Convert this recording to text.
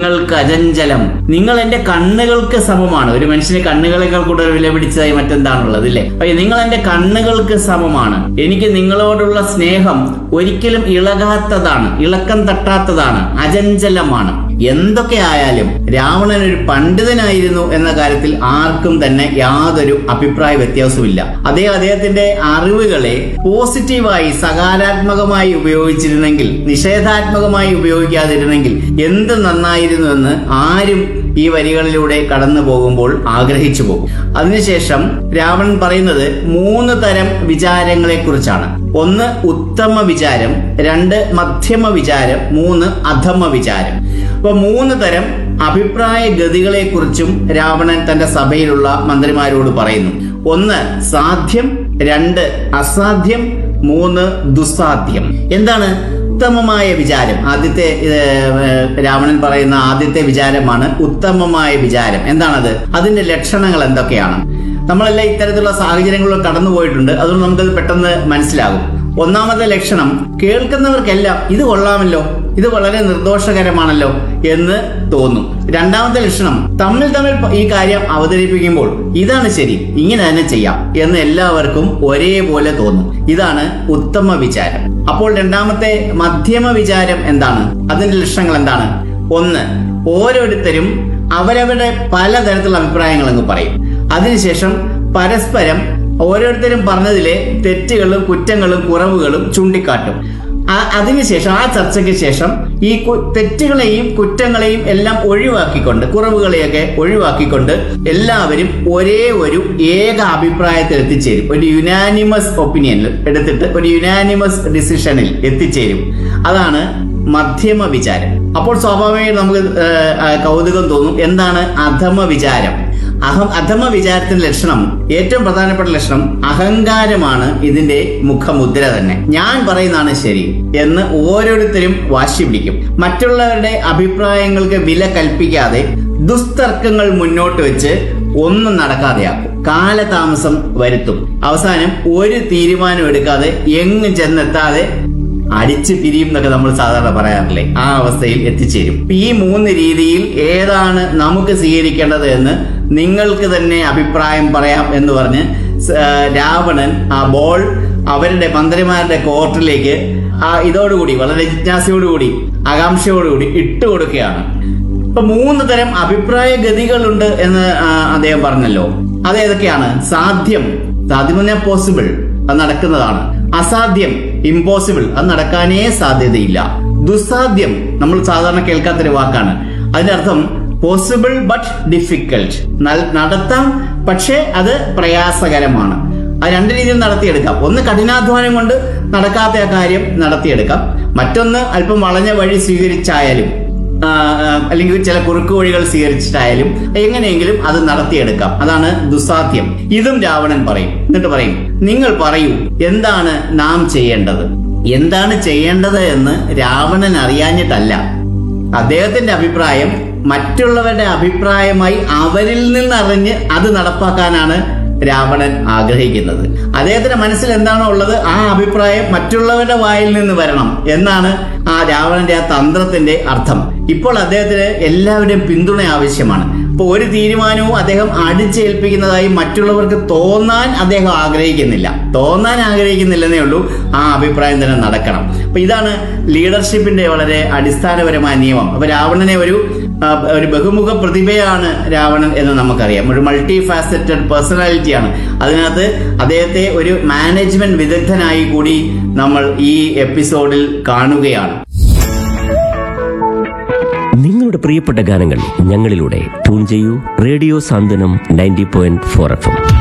നിങ്ങൾക്ക് അജഞ്ചലം നിങ്ങൾ എന്റെ കണ്ണുകൾക്ക് സമമാണ് ഒരു മനുഷ്യന് കണ്ണുകളെക്കാൾ കൂടുതൽ വില പിടിച്ചതായി മറ്റെന്താണുള്ളത് ഇല്ലേ അപ്പൊ നിങ്ങൾ എന്റെ കണ്ണുകൾക്ക് സമമാണ് എനിക്ക് നിങ്ങളോടുള്ള സ്നേഹം ഒരിക്കലും ഇളകാത്തതാണ് ഇളക്കം തട്ടാത്തതാണ് അജഞ്ചലമാണ് എന്തൊക്കെ ആയാലും രാവണൻ ഒരു പണ്ഡിതനായിരുന്നു എന്ന കാര്യത്തിൽ ആർക്കും തന്നെ യാതൊരു അഭിപ്രായ വ്യത്യാസവുമില്ല അദ്ദേഹം അദ്ദേഹത്തിന്റെ അറിവുകളെ പോസിറ്റീവായി സകാരാത്മകമായി ഉപയോഗിച്ചിരുന്നെങ്കിൽ നിഷേധാത്മകമായി ഉപയോഗിക്കാതിരുന്നെങ്കിൽ എന്ത് നന്നായിരുന്നു എന്ന് ആരും ഈ വരികളിലൂടെ കടന്നു പോകുമ്പോൾ ആഗ്രഹിച്ചു പോകും അതിനുശേഷം രാവണൻ പറയുന്നത് മൂന്ന് തരം വിചാരങ്ങളെ കുറിച്ചാണ് ഒന്ന് ഉത്തമ വിചാരം രണ്ട് മധ്യമ വിചാരം മൂന്ന് അധമ വിചാരം അപ്പൊ മൂന്ന് തരം അഭിപ്രായ ഗതികളെ കുറിച്ചും രാവണൻ തന്റെ സഭയിലുള്ള മന്ത്രിമാരോട് പറയുന്നു ഒന്ന് സാധ്യം രണ്ട് അസാധ്യം മൂന്ന് ദുസ്സാധ്യം എന്താണ് ഉത്തമമായ വിചാരം ആദ്യത്തെ ഏർ, രാവണൻ പറയുന്ന ആദ്യത്തെ വിചാരമാണ് ഉത്തമമായ വിചാരം എന്താണത് അതിന്റെ ലക്ഷണങ്ങൾ എന്തൊക്കെയാണ് നമ്മളെല്ലാം ഇത്തരത്തിലുള്ള സാഹചര്യങ്ങളിൽ കടന്നു പോയിട്ടുണ്ട് അതുകൊണ്ട് നമുക്കത് പെട്ടെന്ന് മനസ്സിലാകും ഒന്നാമത്തെ ലക്ഷണം കേൾക്കുന്നവർക്കെല്ലാം ഇത് കൊള്ളാമല്ലോ ഇത് വളരെ നിർദോഷകരമാണല്ലോ എന്ന് തോന്നും രണ്ടാമത്തെ ലക്ഷണം തമ്മിൽ തമ്മിൽ ഈ കാര്യം അവതരിപ്പിക്കുമ്പോൾ ഇതാണ് ശരി ഇങ്ങനെ തന്നെ ചെയ്യാം എന്ന് എല്ലാവർക്കും ഒരേപോലെ തോന്നും ഇതാണ് ഉത്തമ വിചാരം അപ്പോൾ രണ്ടാമത്തെ മധ്യമ വിചാരം എന്താണ് അതിന്റെ ലക്ഷണങ്ങൾ എന്താണ് ഒന്ന് ഓരോരുത്തരും അവരവരുടെ പലതരത്തിലുള്ള അഭിപ്രായങ്ങൾ അങ്ങ് പറയും അതിനുശേഷം പരസ്പരം ഓരോരുത്തരും പറഞ്ഞതിലെ തെറ്റുകളും കുറ്റങ്ങളും കുറവുകളും ചൂണ്ടിക്കാട്ടും ആ- അതിനുശേഷം ആ ചർച്ചയ്ക്ക് ശേഷം ഈ കു- തെറ്റുകളെയും കുറ്റങ്ങളെയും എല്ലാം ഒഴിവാക്കിക്കൊണ്ട് കുറവുകളെയൊക്കെ ഒഴിവാക്കിക്കൊണ്ട് എല്ലാവരും ഒരേ ഒരു ഏക അഭിപ്രായത്തിൽ എത്തിച്ചേരും ഒരു യുനാനിമസ് ഒപ്പീനിയനിൽ എടുത്തിട്ട് ഒരു യുനാനിമസ് ഡിസിഷനിൽ എത്തിച്ചേരും അതാണ് മധ്യമ വിചാരം അപ്പോൾ സ്വാഭാവികമായും നമുക്ക് ഏഹ്, ആ, കൗതുകം തോന്നും എന്താണ് അധമ വിചാരം അഹം അധമ വിചാരത്തിന്റെ ലക്ഷണം ഏറ്റവും പ്രധാനപ്പെട്ട ലക്ഷണം അഹങ്കാരമാണ് ഇതിന്റെ മുഖമുദ്ര തന്നെ ഞാൻ പറയുന്നതാണ് ശരി എന്ന് ഓരോരുത്തരും വാശി പിടിക്കും മറ്റുള്ളവരുടെ അഭിപ്രായങ്ങൾക്ക് വില കൽപ്പിക്കാതെ ദുസ്തർക്കങ്ങൾ മുന്നോട്ട് വെച്ച് ഒന്നും നടക്കാതെയാക്കും കാലതാമസം വരുത്തും അവസാനം ഒരു തീരുമാനം എടുക്കാതെ എങ്ങും ചെന്നെത്താതെ അടിച്ചു പിരിയും എന്നൊക്കെ നമ്മൾ സാധാരണ പറയാറില്ലേ ആ അവസ്ഥയിൽ എത്തിച്ചേരും ഈ മൂന്ന് രീതിയിൽ ഏതാണ് നമുക്ക് സ്വീകരിക്കേണ്ടത് എന്ന് നിങ്ങൾക്ക് തന്നെ അഭിപ്രായം പറയാം എന്ന് പറഞ്ഞ് സ- ആ, രാവണൻ ആ ബോൾ അവരുടെ മന്ത്രിമാരുടെ കോർട്ടിലേക്ക് ആ ഇതോടുകൂടി വളരെ ജിജ്ഞാസയോടുകൂടി ആകാംക്ഷയോടുകൂടി ഇട്ടുകൊടുക്കുകയാണ് ഇപ്പൊ മൂന്ന് തരം അഭിപ്രായ ഗതികളുണ്ട് എന്ന് ആ, അദ്ദേഹം പറഞ്ഞല്ലോ അത് ഏതൊക്കെയാണ് സാധ്യം സാധ്യം പോസിബിൾ അത് നടക്കുന്നതാണ് അസാധ്യം ഇമ്പോസിബിൾ അത് നടക്കാനേ സാധ്യതയില്ല ദുസ്സാധ്യം നമ്മൾ സാധാരണ കേൾക്കാത്തൊരു വാക്കാണ് അതിന്റെ അർത്ഥം പോസിബിൾ ബട്ട് ഡിഫിക്കൽട്ട് നടത്താം പക്ഷേ അത് പ്രയാസകരമാണ് അത് രണ്ട് രീതിയിൽ നടത്തിയെടുക്കാം ഒന്ന് കഠിനാധ്വാനം കൊണ്ട് നടക്കാത്ത ആ കാര്യം നടത്തിയെടുക്കാം മറ്റൊന്ന് അല്പം വളഞ്ഞ വഴി സ്വീകരിച്ചായാലും ആ, ആ, അല്ലെങ്കിൽ ചില കുറുക്കു വഴികൾ സ്വീകരിച്ചിട്ടായാലും എങ്ങനെയെങ്കിലും അത് നടത്തിയെടുക്കാം അതാണ് ദുസാധ്യം ഇതും രാവണൻ പറയും എന്നിട്ട് പറയും നിങ്ങൾ പറയൂ എന്താണ് നാം ചെയ്യേണ്ടത് എന്താണ് ചെയ്യേണ്ടത് എന്ന് രാവണൻ അറിയാഞ്ഞിട്ടല്ല അദ്ദേഹത്തിന്റെ അഭിപ്രായം മറ്റുള്ളവരുടെ അഭിപ്രായമായി അവരിൽ നിന്നറിഞ്ഞ് അത് നടപ്പാക്കാനാണ് രാവണൻ ആഗ്രഹിക്കുന്നത് അദ്ദേഹത്തിന്റെ മനസ്സിൽ എന്താണോ ഉള്ളത് ആ അഭിപ്രായം മറ്റുള്ളവരുടെ വായിൽ നിന്ന് വരണം എന്നാണ് ആ രാവണന്റെ ആ തന്ത്രത്തിന്റെ അർത്ഥം ഇപ്പോൾ അദ്ദേഹത്തിന് എല്ലാവരുടെയും പിന്തുണ ആവശ്യമാണ് ഇപ്പൊ ഒരു തീരുമാനവും അദ്ദേഹം അടിച്ചേൽപ്പിക്കുന്നതായി മറ്റുള്ളവർക്ക് തോന്നാൻ അദ്ദേഹം ആഗ്രഹിക്കുന്നില്ല തോന്നാൻ ആഗ്രഹിക്കുന്നില്ലെന്നേ ഉള്ളൂ ആ അഭിപ്രായം തന്നെ നടക്കണം അപ്പൊ ഇതാണ് ലീഡർഷിപ്പിന്റെ വളരെ അടിസ്ഥാനപരമായ നിയമം അപ്പൊ രാവണനെ ഒരു ആ, ഒരു ബഹുമുഖ പ്രതിഭയാണ് രാവണൻ എന്ന് നമുക്കറിയാം ഒരു മൾട്ടി ഫാസറ്റഡ് പേഴ്സണാലിറ്റിയാണ് അതിനകത്ത് അദ്ദേഹത്തെ ഒരു മാനേജ്മെന്റ് വിദഗ്ധനായി കൂടി നമ്മൾ ഈ എപ്പിസോഡിൽ കാണുകയാണ് നിങ്ങളുടെ പ്രിയപ്പെട്ട ഗാനങ്ങൾ ഞങ്ങളിലൂടെ ട്യൂൺ ചെയ്യൂ radio Santhwanam ninety point four F M